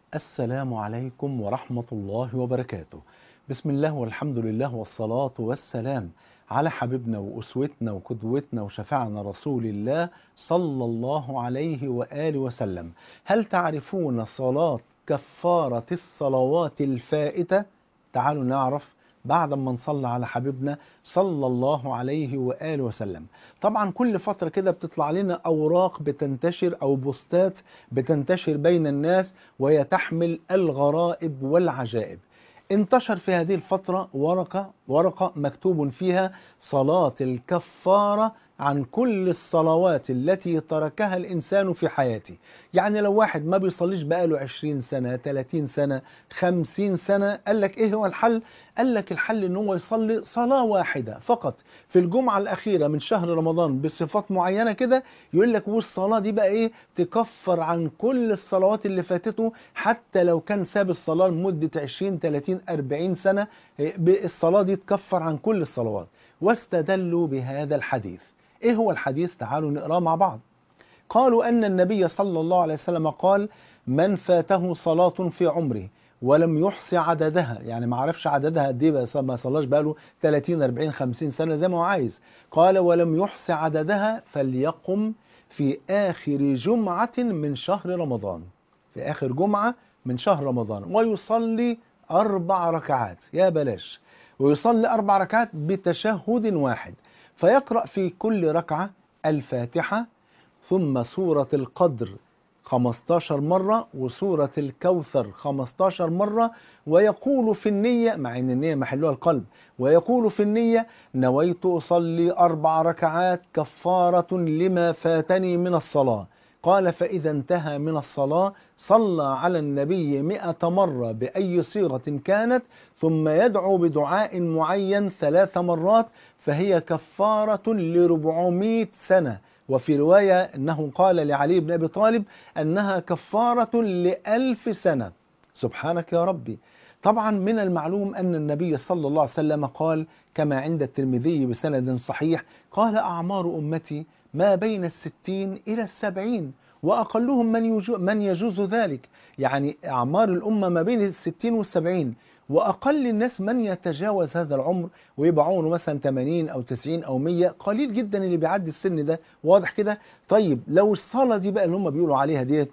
السلام عليكم ورحمة الله وبركاته بسم الله والحمد لله والصلاة والسلام على حبيبنا وأسوتنا وقدوتنا وشفعنا رسول الله صلى الله عليه وآله وسلم هل تعرفون صلاة كفارة الصلوات الفائتة تعالوا نعرف بعد ما نصلي على حبيبنا صلى الله عليه وآله وسلم طبعا كل فترة كده بتطلع لنا أوراق بتنتشر أو بوستات بتنتشر بين الناس وهي تحمل الغرائب والعجائب انتشر في هذه الفترة ورقة ورقة مكتوب فيها صلاة الكفارة عن كل الصلوات التي تركها الإنسان في حياته يعني لو واحد ما بيصليش بقاله 20 سنة 30 سنة 50 سنة قال لك إيه هو الحل قال لك الحل إن هو يصلي صلاة واحدة فقط في الجمعة الأخيرة من شهر رمضان بصفات معينة كده يقول لك والصلاة دي بقى إيه تكفر عن كل الصلوات اللي فاتته حتى لو كان ساب الصلاة لمدة 20 30 40 سنة الصلاة دي تكفر عن كل الصلوات واستدلوا بهذا الحديث ايه هو الحديث تعالوا نقراه مع بعض قالوا ان النبي صلى الله عليه وسلم قال من فاته صلاة في عمره ولم يحصي عددها يعني ما عرفش عددها قد ايه ما صلاش بقاله 30 40 50 سنة زي ما هو عايز قال ولم يحصي عددها فليقم في آخر جمعة من شهر رمضان في آخر جمعة من شهر رمضان ويصلي أربع ركعات يا بلاش ويصلي أربع ركعات بتشهد واحد فيقرأ في كل ركعة الفاتحة ثم سورة القدر 15 مرة وسورة الكوثر 15 مرة ويقول في النية مع ان النية محلها القلب ويقول في النية نويت أصلي أربع ركعات كفارة لما فاتني من الصلاة قال فإذا انتهى من الصلاة صلى على النبي مئة مرة بأي صيغة كانت ثم يدعو بدعاء معين ثلاث مرات فهي كفارة لربعمائة سنة وفي رواية أنه قال لعلي بن أبي طالب أنها كفارة لألف سنة سبحانك يا ربي طبعا من المعلوم أن النبي صلى الله عليه وسلم قال كما عند الترمذي بسند صحيح قال أعمار أمتي ما بين الستين إلى السبعين وأقلهم من, من يجوز ذلك يعني أعمار الأمة ما بين الستين والسبعين وأقل الناس من يتجاوز هذا العمر ويبقى عمره مثلا 80 أو 90 أو 100 قليل جدا اللي بيعدي السن ده واضح كده طيب لو الصلاة دي بقى اللي هم بيقولوا عليها ديت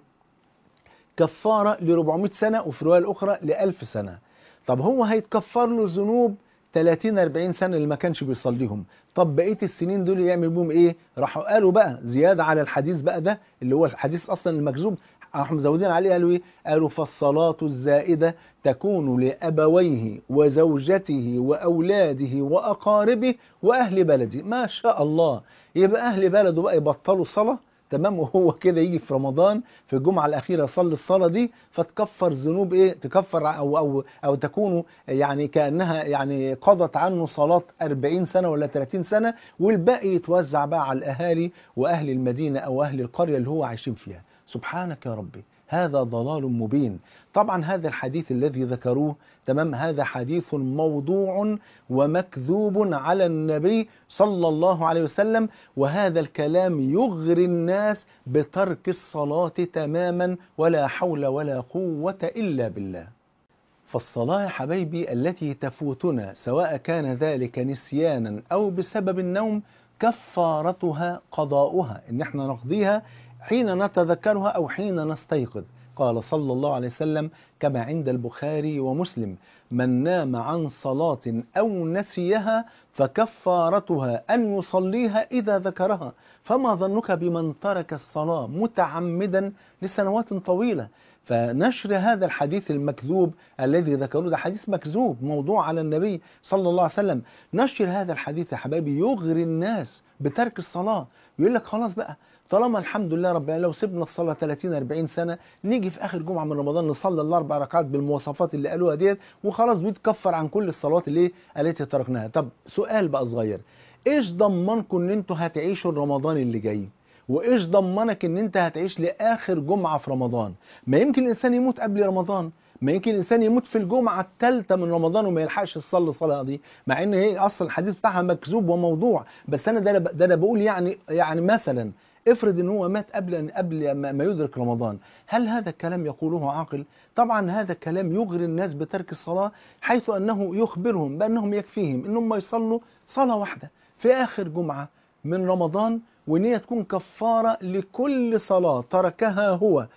كفارة ل 400 سنة وفي الرواية الأخرى ل 1000 سنة طب هو هيتكفر له ذنوب 30 40 سنة اللي ما كانش بيصليهم طب بقيه السنين دول يعمل بهم ايه راحوا قالوا بقى زيادة على الحديث بقى ده اللي هو الحديث اصلا المكذوب راحوا مزودين عليه قالوا ايه قالوا فالصلاة الزائدة تكون لأبويه وزوجته وأولاده وأقاربه وأهل بلده ما شاء الله يبقى أهل بلده بقى يبطلوا صلاة تمام وهو كده يجي في رمضان في الجمعة الأخيرة يصلي الصلاة دي فتكفر ذنوب إيه تكفر أو أو أو تكون يعني كأنها يعني قضت عنه صلاة 40 سنة ولا 30 سنة والباقي يتوزع بقى على الأهالي وأهل المدينة أو أهل القرية اللي هو عايشين فيها سبحانك يا ربي هذا ضلال مبين طبعا هذا الحديث الذي ذكروه تمام هذا حديث موضوع ومكذوب على النبي صلى الله عليه وسلم وهذا الكلام يغري الناس بترك الصلاة تماما ولا حول ولا قوة إلا بالله فالصلاة يا حبايبي التي تفوتنا سواء كان ذلك نسيانا أو بسبب النوم كفارتها قضاؤها إن احنا نقضيها حين نتذكرها أو حين نستيقظ قال صلى الله عليه وسلم كما عند البخاري ومسلم من نام عن صلاة أو نسيها فكفارتها أن يصليها إذا ذكرها فما ظنك بمن ترك الصلاة متعمدا لسنوات طويلة فنشر هذا الحديث المكذوب الذي ذكروه ده حديث مكذوب موضوع على النبي صلى الله عليه وسلم نشر هذا الحديث يا حبايبي يغري الناس بترك الصلاة يقول لك خلاص بقى طالما الحمد لله رب لو سيبنا الصلاة 30 40 سنة نيجي في آخر جمعة من رمضان نصلي الأربع ركعات بالمواصفات اللي قالوها ديت وخلاص بيتكفر عن كل الصلوات اللي التي تركناها طب سؤال بقى صغير ايش ضمنكم ان انتوا هتعيشوا رمضان اللي جاي وايش ضمنك ان انت هتعيش لاخر جمعه في رمضان ما يمكن الانسان يموت قبل رمضان ما يمكن الانسان يموت في الجمعه الثالثه من رمضان وما يلحقش يصلي الصلاه دي مع ان هي اصلا الحديث بتاعها مكذوب وموضوع بس انا ده ده انا بقول يعني يعني مثلا افرض ان هو مات قبل أن قبل ما ما يدرك رمضان هل هذا الكلام يقوله عاقل طبعا هذا الكلام يغري الناس بترك الصلاة حيث أنه يخبرهم بأنهم يكفيهم أنهم يصلوا صلاة واحدة في آخر جمعة من رمضان وان هي تكون كفارة لكل صلاة تركها هو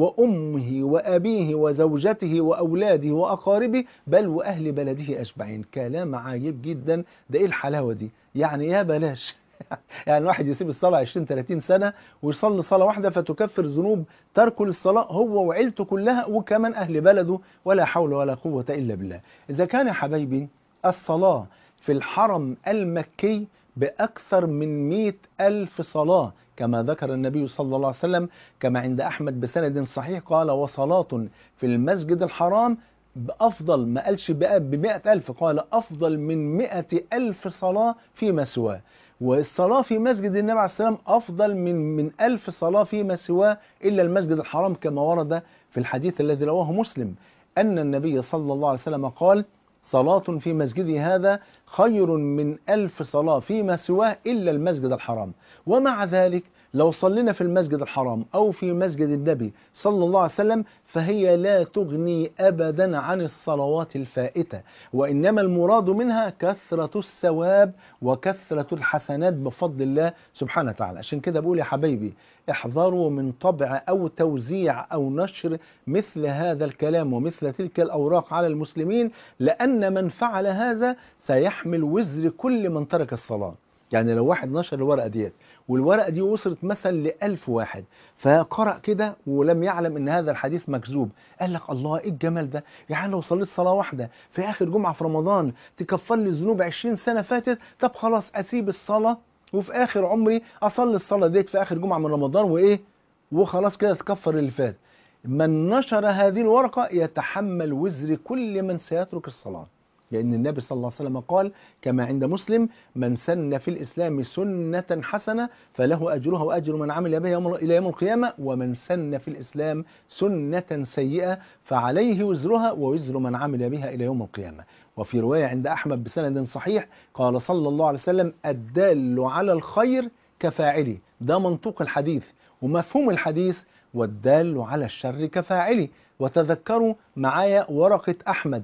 وأمه وأبيه وزوجته وأولاده وأقاربه بل وأهل بلده أجمعين كلام عجيب جدا ده إيه الحلاوة دي يعني يا بلاش يعني واحد يسيب الصلاة 20 30 سنة ويصلي صلاة واحدة فتكفر ذنوب تركه للصلاة هو وعيلته كلها وكمان أهل بلده ولا حول ولا قوة إلا بالله إذا كان يا حبايبي الصلاة في الحرم المكي بأكثر من مئة ألف صلاة كما ذكر النبي صلى الله عليه وسلم كما عند أحمد بسند صحيح قال وصلاة في المسجد الحرام بأفضل ما قالش بقى بمئة ألف قال أفضل من مئة ألف صلاة فيما سواه والصلاة في مسجد النبي عليه السلام أفضل من من ألف صلاة فيما سواه إلا المسجد الحرام كما ورد في الحديث الذي رواه مسلم أن النبي صلى الله عليه وسلم قال صلاة في مسجدي هذا خير من ألف صلاة فيما سواه إلا المسجد الحرام ومع ذلك لو صلينا في المسجد الحرام أو في مسجد النبي صلى الله عليه وسلم فهي لا تغني أبدا عن الصلوات الفائتة وإنما المراد منها كثرة الثواب وكثرة الحسنات بفضل الله سبحانه وتعالى عشان كده بقول يا حبايبي احذروا من طبع أو توزيع أو نشر مثل هذا الكلام ومثل تلك الأوراق على المسلمين لأن من فعل هذا سيحمل وزر كل من ترك الصلاة يعني لو واحد نشر الورقة ديت والورقة دي وصلت مثلا لألف واحد فقرأ كده ولم يعلم ان هذا الحديث مكذوب قال لك الله ايه الجمال ده يعني لو صليت صلاة واحدة في آخر جمعة في رمضان تكفر لي ذنوب 20 سنة فاتت طب خلاص أسيب الصلاة وفي آخر عمري أصلي الصلاة ديت في آخر جمعة من رمضان وإيه وخلاص كده تكفر اللي فات من نشر هذه الورقة يتحمل وزر كل من سيترك الصلاة لأن النبي صلى الله عليه وسلم قال كما عند مسلم من سن في الإسلام سنة حسنة فله أجرها وأجر من عمل بها يوم إلى يوم القيامة ومن سن في الإسلام سنة سيئة فعليه وزرها ووزر من عمل بها إلى يوم القيامة وفي رواية عند أحمد بسند صحيح قال صلى الله عليه وسلم الدال على الخير كفاعله ده منطوق الحديث ومفهوم الحديث والدال على الشر كفاعله وتذكروا معايا ورقة أحمد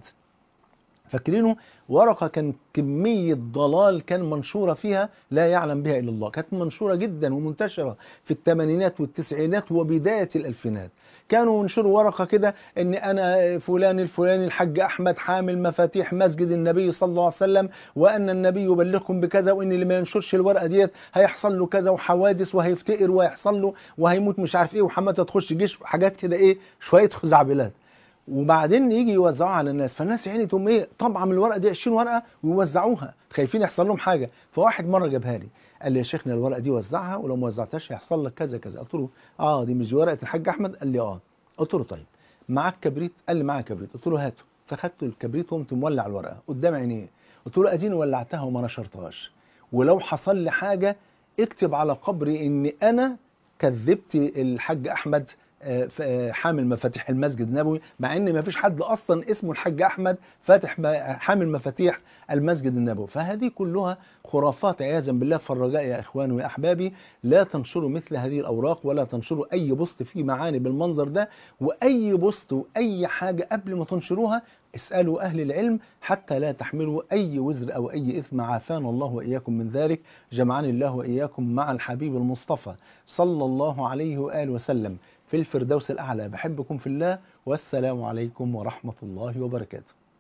فاكرينه ورقة كان كمية ضلال كان منشورة فيها لا يعلم بها إلا الله كانت منشورة جدا ومنتشرة في الثمانينات والتسعينات وبداية الألفينات كانوا ينشروا ورقة كده ان انا فلان الفلاني الحاج احمد حامل مفاتيح مسجد النبي صلى الله عليه وسلم وان النبي يبلغكم بكذا وان اللي ما ينشرش الورقة ديت هيحصل له كذا وحوادث وهيفتقر وهيحصل له وهيموت مش عارف ايه وحماتها تخش جيش وحاجات كده ايه شوية خزعبلات وبعدين يجي يوزعوها على الناس فالناس يعني تقوم ايه طبعا من الورقه دي 20 ورقه ويوزعوها خايفين يحصل لهم حاجه فواحد مره جابها لي قال لي يا شيخنا الورقه دي وزعها ولو ما وزعتهاش هيحصل لك كذا كذا قلت له اه دي مش ورقه الحاج احمد قال لي اه قلت له طيب معاك كبريت قال لي معايا كبريت قلت له هاته فخدت الكبريت وقمت مولع الورقه قدام عينيه قلت له اديني ولعتها وما نشرتهاش ولو حصل لي حاجه اكتب على قبري ان انا كذبت الحاج احمد حامل مفاتيح المسجد النبوي مع ان ما فيش حد اصلا اسمه الحاج احمد فاتح حامل مفاتيح المسجد النبوي فهذه كلها خرافات عياذا بالله فالرجاء يا اخواني ويا احبابي لا تنشروا مثل هذه الاوراق ولا تنشروا اي بوست فيه معاني بالمنظر ده واي بوست واي حاجه قبل ما تنشروها اسالوا اهل العلم حتى لا تحملوا اي وزر او اي اثم عافانا الله واياكم من ذلك جمعني الله واياكم مع الحبيب المصطفى صلى الله عليه واله وسلم في الفردوس الأعلى بحبكم في الله والسلام عليكم ورحمة الله وبركاته